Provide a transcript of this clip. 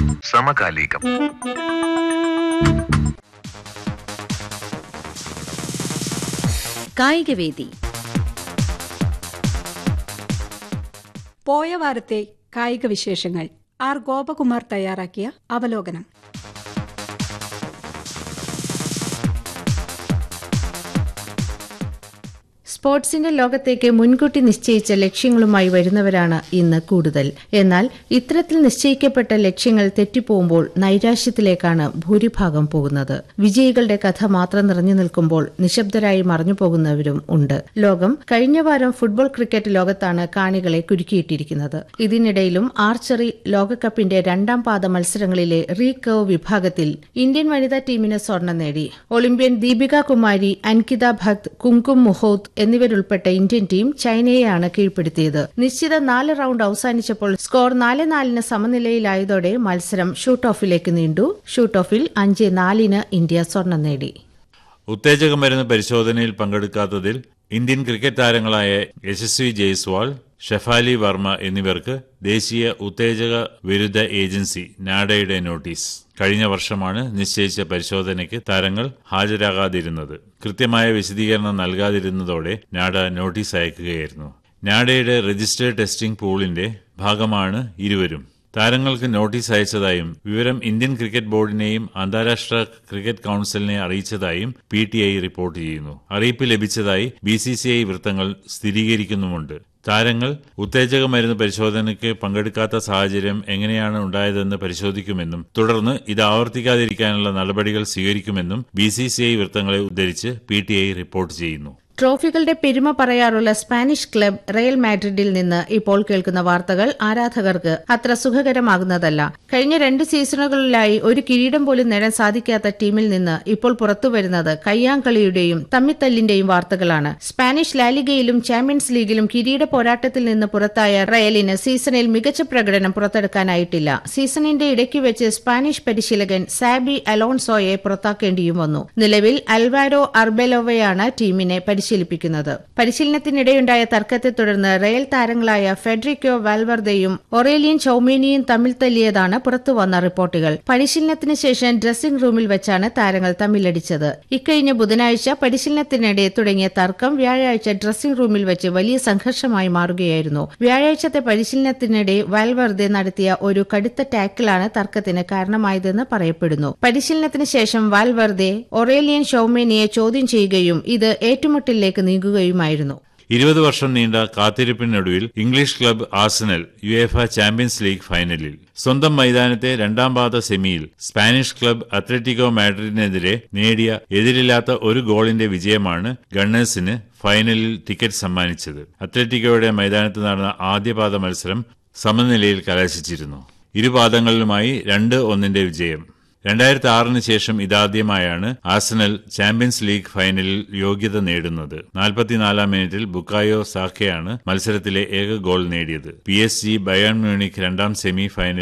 സമകാലികം കായികവേദി പോയ വാരത്തെ കായിക വിശേഷങ്ങൾ ആർ ഗോപകുമാർ തയ്യാറാക്കിയ അവലോകനം സ്പോർട്സിന്റെ ലോകത്തേക്ക് മുൻകൂട്ടി നിശ്ചയിച്ച ലക്ഷ്യങ്ങളുമായി വരുന്നവരാണ് ഇന്ന് കൂടുതൽ എന്നാൽ ഇത്തരത്തിൽ നിശ്ചയിക്കപ്പെട്ട ലക്ഷ്യങ്ങൾ തെറ്റിപ്പോകുമ്പോൾ നൈരാശ്യത്തിലേക്കാണ് ഭൂരിഭാഗം പോകുന്നത് വിജയികളുടെ കഥ മാത്രം നിറഞ്ഞു നിൽക്കുമ്പോൾ നിശബ്ദരായി മറഞ്ഞു പോകുന്നവരും ഉണ്ട് ലോകം കഴിഞ്ഞ വാരം ഫുട്ബോൾ ക്രിക്കറ്റ് ലോകത്താണ് കാണികളെ കുരുക്കിയിട്ടിരിക്കുന്നത് ഇതിനിടയിലും ആർച്ചറി ലോകകപ്പിന്റെ രണ്ടാം പാദ മത്സരങ്ങളിലെ റീകർവ് വിഭാഗത്തിൽ ഇന്ത്യൻ വനിതാ ടീമിന് സ്വർണം നേടി ഒളിമ്പ്യൻ ദീപിക കുമാരി അൻകിത ഭക്ത് കുങ്കും മുഹോത്ത് എന്നിവരുൾപ്പെട്ട ഇന്ത്യൻ ടീം ചൈനയെയാണ് കീഴ്പ്പെടുത്തിയത് നിശ്ചിത നാല് റൌണ്ട് അവസാനിച്ചപ്പോൾ സ്കോർ നാല് നാലിന് സമനിലയിലായതോടെ മത്സരം ഷൂട്ട് ഓഫിലേക്ക് നീണ്ടു ഷൂട്ട് ഓഫിൽ അഞ്ച് നാലിന് ഇന്ത്യ സ്വർണം നേടി ഉത്തേജക മരുന്ന് പരിശോധനയിൽ പങ്കെടുക്കാത്തതിൽ ഇന്ത്യൻ ക്രിക്കറ്റ് താരങ്ങളായ യശസ്വി ജയ്സ്വാൾ ഷെഫാലി വർമ്മ എന്നിവർക്ക് ദേശീയ ഉത്തേജക വിരുദ്ധ ഏജൻസി നാഡയുടെ നോട്ടീസ് കഴിഞ്ഞ വർഷമാണ് നിശ്ചയിച്ച പരിശോധനയ്ക്ക് താരങ്ങൾ ഹാജരാകാതിരുന്നത് കൃത്യമായ വിശദീകരണം നൽകാതിരുന്നതോടെ നാഡ നോട്ടീസ് അയക്കുകയായിരുന്നു നാഡയുടെ രജിസ്റ്റേർഡ് ടെസ്റ്റിംഗ് പൂളിന്റെ ഭാഗമാണ് ഇരുവരും താരങ്ങൾക്ക് നോട്ടീസ് അയച്ചതായും വിവരം ഇന്ത്യൻ ക്രിക്കറ്റ് ബോർഡിനെയും അന്താരാഷ്ട്ര ക്രിക്കറ്റ് കൌൺസിലിനെ അറിയിച്ചതായും പി ടി ഐ റിപ്പോർട്ട് ചെയ്യുന്നു അറിയിപ്പ് ലഭിച്ചതായി ബി സി സി ഐ വൃത്തങ്ങൾ സ്ഥിരീകരിക്കുന്നുമുണ്ട് താരങ്ങൾ ഉത്തേജക മരുന്ന് പരിശോധനയ്ക്ക് പങ്കെടുക്കാത്ത സാഹചര്യം എങ്ങനെയാണ് ഉണ്ടായതെന്ന് പരിശോധിക്കുമെന്നും തുടർന്ന് ഇത് ആവർത്തിക്കാതിരിക്കാനുള്ള നടപടികൾ സ്വീകരിക്കുമെന്നും ബി സി സി ഐ വൃത്തങ്ങളെ ഉദ്ധരിച്ച് പി ടി ഐ റിപ്പോർട്ട് ചെയ്യുന്നു ട്രോഫികളുടെ പെരുമ പറയാറുള്ള സ്പാനിഷ് ക്ലബ് റയൽ മാഡ്രിഡിൽ നിന്ന് ഇപ്പോൾ കേൾക്കുന്ന വാർത്തകൾ ആരാധകർക്ക് അത്ര സുഖകരമാകുന്നതല്ല കഴിഞ്ഞ രണ്ട് സീസണുകളിലായി ഒരു കിരീടം പോലും നേടാൻ സാധിക്കാത്ത ടീമിൽ നിന്ന് ഇപ്പോൾ പുറത്തുവരുന്നത് കയ്യാങ്കളിയുടെയും തമ്മിത്തല്ലിന്റെയും വാർത്തകളാണ് സ്പാനിഷ് ലാലിഗയിലും ചാമ്പ്യൻസ് ലീഗിലും കിരീട പോരാട്ടത്തിൽ നിന്ന് പുറത്തായ റയലിന് സീസണിൽ മികച്ച പ്രകടനം പുറത്തെടുക്കാനായിട്ടില്ല സീസണിന്റെ ഇടയ്ക്ക് വെച്ച് സ്പാനിഷ് പരിശീലകൻ സാബി അലോൺസോയെ പുറത്താക്കേണ്ടിയും വന്നു നിലവിൽ അൽവാരോ അർബെലോവയാണ് ടീമിനെ പരിശീലിപ്പിക്കുന്നത് പരിശീലനത്തിനിടെയുണ്ടായ തർക്കത്തെ തുടർന്ന് റയൽ താരങ്ങളായ ഫെഡറിക്കോ വാൽവർദയും ഒറേലിയൻ ചൌമേനിയും തമ്മിൽ തല്ലിയതാണ് പുറത്തുവന്ന റിപ്പോർട്ടുകൾ പരിശീലനത്തിന് ശേഷം ഡ്രസ്സിംഗ് റൂമിൽ വെച്ചാണ് താരങ്ങൾ തമ്മിലടിച്ചത് ഇക്കഴിഞ്ഞ ബുധനാഴ്ച പരിശീലനത്തിനിടെ തുടങ്ങിയ തർക്കം വ്യാഴാഴ്ച ഡ്രസ്സിംഗ് റൂമിൽ വെച്ച് വലിയ സംഘർഷമായി മാറുകയായിരുന്നു വ്യാഴാഴ്ചത്തെ പരിശീലനത്തിനിടെ വാൽവർദെ നടത്തിയ ഒരു കടുത്ത ടാക്കിളാണ് തർക്കത്തിന് കാരണമായതെന്ന് പറയപ്പെടുന്നു പരിശീലനത്തിന് ശേഷം വാൽവർദെ ഒറേലിയൻ ഷൌമേനിയെ ചോദ്യം ചെയ്യുകയും ഇത് ഏറ്റുമുട്ടലിലേക്ക് നീങ്ങുകയുമായിരുന്നു ഇരുപത് വർഷം നീണ്ട കാത്തിരിപ്പിനൊടുവിൽ English club Arsenal UEFA champions league ഫൈനലിൽ സ്വന്തം മൈതാനത്തെ രണ്ടാം പാദ സെമിയിൽ സ്പാനിഷ് ക്ലബ് അത്ലറ്റിക്കോ മാഡ്രിഡിനെതിരെ നേടിയ എതിരില്ലാത്ത ഒരു ഗോളിന്റെ വിജയമാണ് ഗണ്ണേഴ്സിന് ഫൈനലിൽ ടിക്കറ്റ് സമ്മാനിച്ചത് അത്ലറ്റിക്കോയുടെ മൈതാനത്ത് നടന്ന ആദ്യപാദ മത്സരം സമനിലയിൽ കലാശിച്ചിരുന്നു ഇരുപാദങ്ങളിലുമായി രണ്ട് ഒന്നിന്റെ വിജയം രണ്ടായിരത്തി ആറിന് ശേഷം ഇതാദ്യമായാണ് ആർസനൽ ചാമ്പ്യൻസ് ലീഗ് ഫൈനലിൽ യോഗ്യത നേടുന്നത് നാൽപ്പത്തിനാലാം മിനിറ്റിൽ ബുക്കായോ സാഖയാണ് മത്സരത്തിലെ ഏക ഗോൾ നേടിയത് P S G Bayern Munich രണ്ടാം സെമി ഫൈനൽ